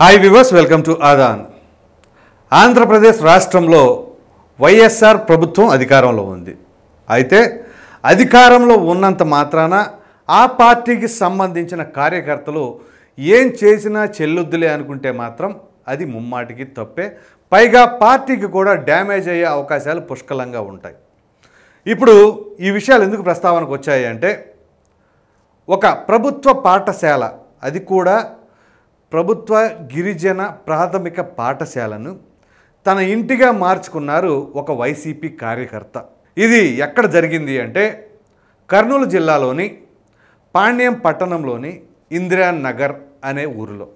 hi viewers welcome to Aadan Andhra Pradesh రాష్ట్రంలో YSR ప్రభుత్వం అధికారంలో ఉంది అయితే అధికారంలో ఉన్నంత మాత్రాన ఆ పార్టీకి సంబంధించిన కార్యకర్తలు ఏం చేసినా చెల్లుద్దులే అనుకుంటే మాత్రం అది ముమ్మాటికి తప్పే పైగా పార్టీకి కూడా డ్యామేజ్ అయ్యే అవకాశాలు పుష్కలంగా ఉంటాయి ఇప్పుడు ఈ విషయాలు ఎందుకు ప్రస్తావనకు వచ్చాయి అంటే ఒక ప్రభుత్వ పాఠశాల అది కూడా ప్రభుత్వ గిరిజన ప్రాథమిక పాఠశాలను తన ఇంటిగా మార్చుకున్నారు ఒక వైసీపీ కార్యకర్త ఇది ఎక్కడ జరిగింది అంటే కర్నూలు జిల్లాలోని పాణ్యం పట్టణంలోని ఇందిరా నగర్ అనే ఊరిలో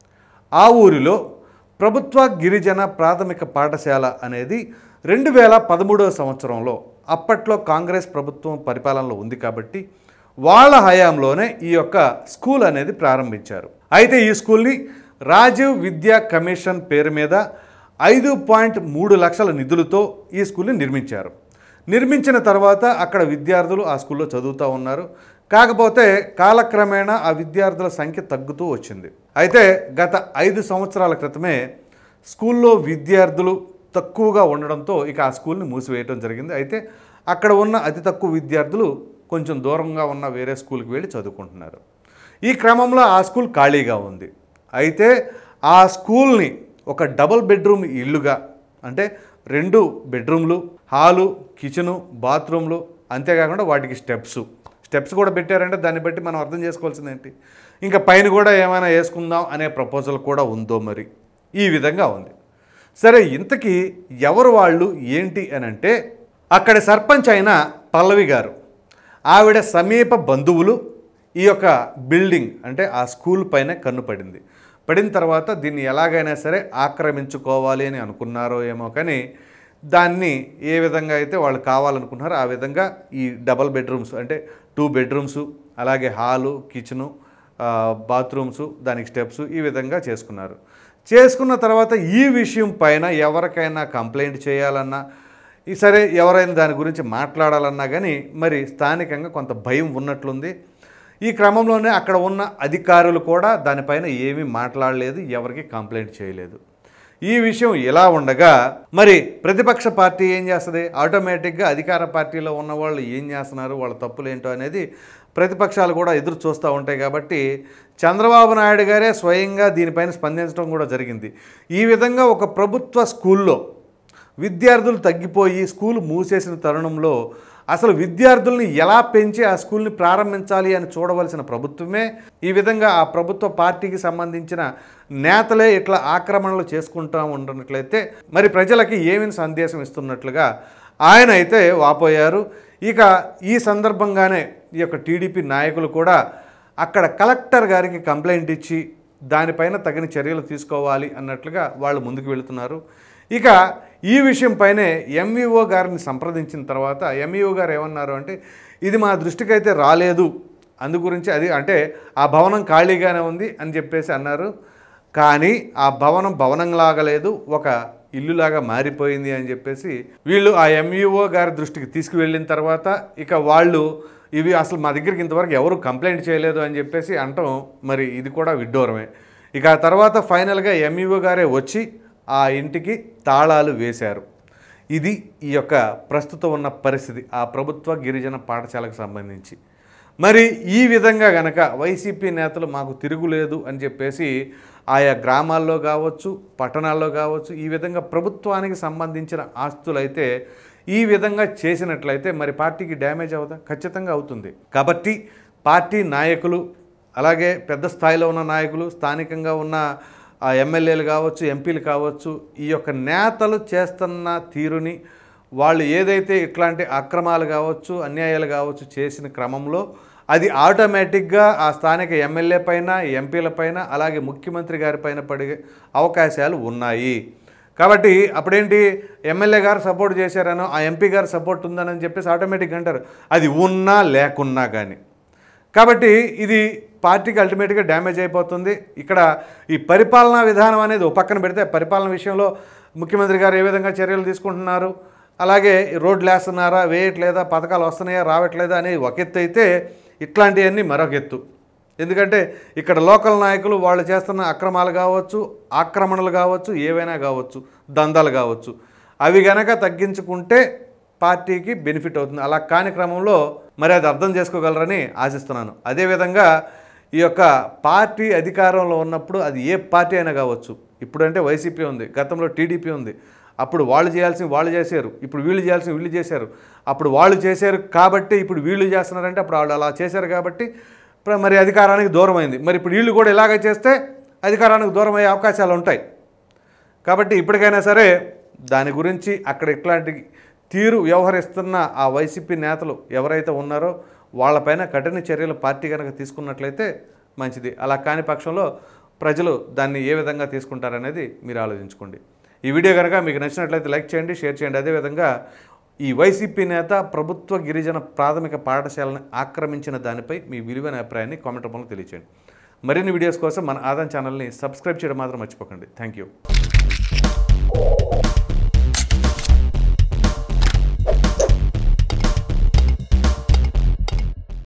ఆ ఊరిలో ప్రభుత్వ గిరిజన ప్రాథమిక పాఠశాల అనేది రెండు వేల పదమూడవ సంవత్సరంలో అప్పట్లో కాంగ్రెస్ ప్రభుత్వం పరిపాలనలో ఉంది కాబట్టి వాళ్ళ హయాంలోనే ఈ యొక్క స్కూల్ అనేది ప్రారంభించారు అయితే ఈ స్కూల్ని రాజీవ్ విద్యా కమిషన్ పేరు మీద ఐదు పాయింట్ మూడు లక్షల నిధులతో ఈ స్కూల్ని నిర్మించారు నిర్మించిన తర్వాత అక్కడ విద్యార్థులు ఆ స్కూల్లో చదువుతూ ఉన్నారు కాకపోతే కాలక్రమేణా ఆ విద్యార్థుల సంఖ్య తగ్గుతూ వచ్చింది అయితే గత ఐదు సంవత్సరాల క్రితమే స్కూల్లో విద్యార్థులు తక్కువగా ఉండడంతో ఇక ఆ స్కూల్ని మూసివేయడం జరిగింది అయితే అక్కడ ఉన్న అతి తక్కువ విద్యార్థులు కొంచెం దూరంగా ఉన్న వేరే స్కూల్కి వెళ్ళి చదువుకుంటున్నారు ఈ క్రమంలో ఆ స్కూల్ ఖాళీగా ఉంది అయితే ఆ స్కూల్ని ఒక డబుల్ బెడ్రూమ్ ఇల్లుగా అంటే రెండు బెడ్రూమ్లు హాలు కిచెను బాత్రూమ్లు అంతేకాకుండా వాటికి స్టెప్స్ స్టెప్స్ కూడా పెట్టారంటే దాన్ని బట్టి మనం అర్థం చేసుకోవాల్సింది ఏంటి ఇంకా పైన కూడా ఏమైనా వేసుకుందాం అనే ప్రపోజల్ కూడా ఉందో మరి ఈ విధంగా ఉంది సరే ఇంతకీ ఎవరు వాళ్ళు ఏంటి అని అంటే అక్కడి సర్పంచ్ అయిన పల్లవి గారు ఆవిడ సమీప బంధువులు ఈ యొక్క బిల్డింగ్ అంటే ఆ స్కూల్ పైన కన్ను పడింది పడిన తర్వాత దీన్ని ఎలాగైనా సరే ఆక్రమించుకోవాలి అని అనుకున్నారో ఏమో కానీ దాన్ని ఏ విధంగా అయితే వాళ్ళు కావాలనుకున్నారో ఆ విధంగా ఈ డబల్ బెడ్రూమ్స్ అంటే టూ బెడ్రూమ్స్ అలాగే హాలు కిచెను ఆ, బాత్రూమ్స్ దానికి స్టెప్స్ ఈ విధంగా చేసుకున్నారు చేసుకున్న తర్వాత ఈ విషయం పైన ఎవరికైనా కంప్లైంట్ చేయాలన్నా ఈ సరే ఎవరైనా దాని గురించి మాట్లాడాలన్నా కానీ మరి స్థానికంగా కొంత భయం ఉన్నట్లుంది ఈ క్రమంలోనే అక్కడ ఉన్న అధికారులు కూడా దానిపైన ఏమీ మాట్లాడలేదు ఎవరికి కంప్లైంట్ చేయలేదు ఈ విషయం ఇలా ఉండగా మరి ప్రతిపక్ష పార్టీ ఏం చేస్తుంది ఆటోమేటిక్గా అధికార పార్టీలో ఉన్న వాళ్ళు ఏం చేస్తున్నారు వాళ్ళ తప్పులు ఏంటో అనేది ప్రతిపక్షాలు కూడా ఎదురు చూస్తూ ఉంటాయి కాబట్టి చంద్రబాబు నాయుడు గారే స్వయంగా దీనిపైన స్పందించడం కూడా జరిగింది ఈ విధంగా ఒక ప్రభుత్వ స్కూల్లో విద్యార్థులు తగ్గిపోయి స్కూల్ మూసేసిన తరుణంలో అసలు విద్యార్థుల్ని ఎలా పెంచి ఆ స్కూల్ని ప్రారంభించాలి అని చూడవలసిన ప్రభుత్వమే ఈ విధంగా ఆ ప్రభుత్వ పార్టీకి సంబంధించిన నేతలే ఇట్లా ఆక్రమణలు చేసుకుంటూ ఉంటున్నట్లయితే మరి ప్రజలకి ఏమి సందేశం ఇస్తున్నట్లుగా ఆయన అయితే వాపోయారు ఇక ఈ సందర్భంగానే ఈ యొక్క టీడీపీ నాయకులు కూడా అక్కడ కలెక్టర్ గారికి కంప్లైంట్ ఇచ్చి దానిపైన తగిన చర్యలు తీసుకోవాలి అన్నట్లుగా వాళ్ళు ముందుకు వెళుతున్నారు ఇక ఈ విషయంపైనే ఎంఈఓ గారిని సంప్రదించిన తర్వాత ఎంఈఓ గారు ఏమన్నారు అంటే ఇది మా దృష్టికి అయితే రాలేదు అందు గురించి అది అంటే ఆ భవనం ఖాళీగానే ఉంది అని చెప్పేసి అన్నారు కానీ ఆ భవనం భవనంలాగా లేదు ఒక ఇల్లులాగా మారిపోయింది అని చెప్పేసి వీళ్ళు ఆ ఎంఈఓ గారి దృష్టికి తీసుకువెళ్ళిన తర్వాత ఇక వాళ్ళు ఇవి అసలు మా దగ్గరికి ఇంతవరకు ఎవరు కంప్లైంట్ చేయలేదు అని చెప్పేసి అంటాం మరి ఇది కూడా విడ్డూరమే ఇక ఆ తర్వాత ఫైనల్గా ఎంఈఓ గారే వచ్చి ఆ ఇంటికి తాళాలు వేశారు ఇది ఈ యొక్క ప్రస్తుతం ఉన్న పరిస్థితి ఆ ప్రభుత్వ గిరిజన పాఠశాలకు సంబంధించి మరి ఈ విధంగా గనక వైసీపీ నేతలు మాకు తిరుగులేదు అని చెప్పేసి ఆయా గ్రామాల్లో కావచ్చు పట్టణాల్లో కావచ్చు ఈ విధంగా ప్రభుత్వానికి సంబంధించిన ఆస్తులైతే ఈ విధంగా చేసినట్లయితే మరి పార్టీకి డ్యామేజ్ అవుదా ఖచ్చితంగా అవుతుంది కాబట్టి పార్టీ నాయకులు అలాగే పెద్ద స్థాయిలో ఉన్న నాయకులు స్థానికంగా ఉన్న ఆ ఎమ్మెల్యేలు కావచ్చు ఎంపీలు కావచ్చు ఈ యొక్క నేతలు చేస్తున్న తీరుని వాళ్ళు ఏదైతే ఇట్లాంటి అక్రమాలు కావచ్చు అన్యాయాలు కావచ్చు చేసిన క్రమంలో అది ఆటోమేటిక్గా ఆ స్థానిక ఎమ్మెల్యే పైన ఎంపీల పైన అలాగే ముఖ్యమంత్రి గారి పైన పడే అవకాశాలు ఉన్నాయి కాబట్టి అప్పుడేంటి ఎమ్మెల్యే గారు సపోర్ట్ చేశారనో ఆ ఎంపీ గారు సపోర్ట్ ఉందని చెప్పేసి ఆటోమేటిక్గా అంటారు అది ఉన్నా లేకున్నా కానీ కాబట్టి ఇది పార్టీకి అల్టిమేట్గా డ్యామేజ్ అయిపోతుంది ఇక్కడ ఈ పరిపాలనా విధానం అనేది ఒక పక్కన పెడితే పరిపాలన విషయంలో ముఖ్యమంత్రి గారు ఏ విధంగా చర్యలు తీసుకుంటున్నారు అలాగే రోడ్లు వేస్తున్నారా వేయట్లేదా పథకాలు వస్తున్నాయా రావట్లేదా అనేది ఒక ఎత్తు అయితే ఇట్లాంటివన్నీ మరొక ఎత్తు ఎందుకంటే ఇక్కడ లోకల్ నాయకులు వాళ్ళు చేస్తున్న అక్రమాలు కావచ్చు ఆక్రమణలు కావచ్చు ఏవైనా కావచ్చు దందాలు కావచ్చు అవి గనక తగ్గించుకుంటే పార్టీకి బెనిఫిట్ అవుతుంది అలా కాని క్రమంలో మరి అది అర్థం చేసుకోగలరని ఆశిస్తున్నాను అదేవిధంగా ఈ యొక్క పార్టీ అధికారంలో ఉన్నప్పుడు అది ఏ పార్టీ అయినా కావచ్చు ఇప్పుడంటే వైసీపీ ఉంది గతంలో టీడీపీ ఉంది అప్పుడు వాళ్ళు చేయాల్సింది వాళ్ళు చేశారు ఇప్పుడు వీళ్ళు చేయాల్సింది వీళ్ళు చేశారు అప్పుడు వాళ్ళు చేశారు కాబట్టి ఇప్పుడు వీళ్ళు చేస్తున్నారంటే అప్పుడు వాళ్ళు అలా చేశారు కాబట్టి ఇప్పుడు మరి అధికారానికి దూరం అయింది మరి ఇప్పుడు వీళ్ళు కూడా ఇలాగ చేస్తే అధికారానికి దూరం అయ్యే అవకాశాలు ఉంటాయి కాబట్టి ఇప్పటికైనా సరే దాని గురించి అక్కడ ఇట్లాంటి తీరు వ్యవహరిస్తున్న ఆ వైసీపీ నేతలు ఎవరైతే ఉన్నారో వాళ్ళపైన కఠిన చర్యలు పార్టీ కనుక తీసుకున్నట్లయితే మంచిది అలా కాని పక్షంలో ప్రజలు దాన్ని ఏ విధంగా తీసుకుంటారనేది మీరు ఆలోచించుకోండి ఈ వీడియో కనుక మీకు నచ్చినట్లయితే లైక్ చేయండి షేర్ చేయండి అదేవిధంగా ఈ వైసీపీ నేత ప్రభుత్వ గిరిజన ప్రాథమిక పాఠశాలను ఆక్రమించిన దానిపై మీ విలువైన అభిప్రాయాన్ని కామెంట్ రూపంలో తెలియచేయండి మరిన్ని వీడియోస్ కోసం మన ఆదాన్ ఛానల్ని సబ్స్క్రైబ్ చేయడం మాత్రం మర్చిపోకండి థ్యాంక్ యూ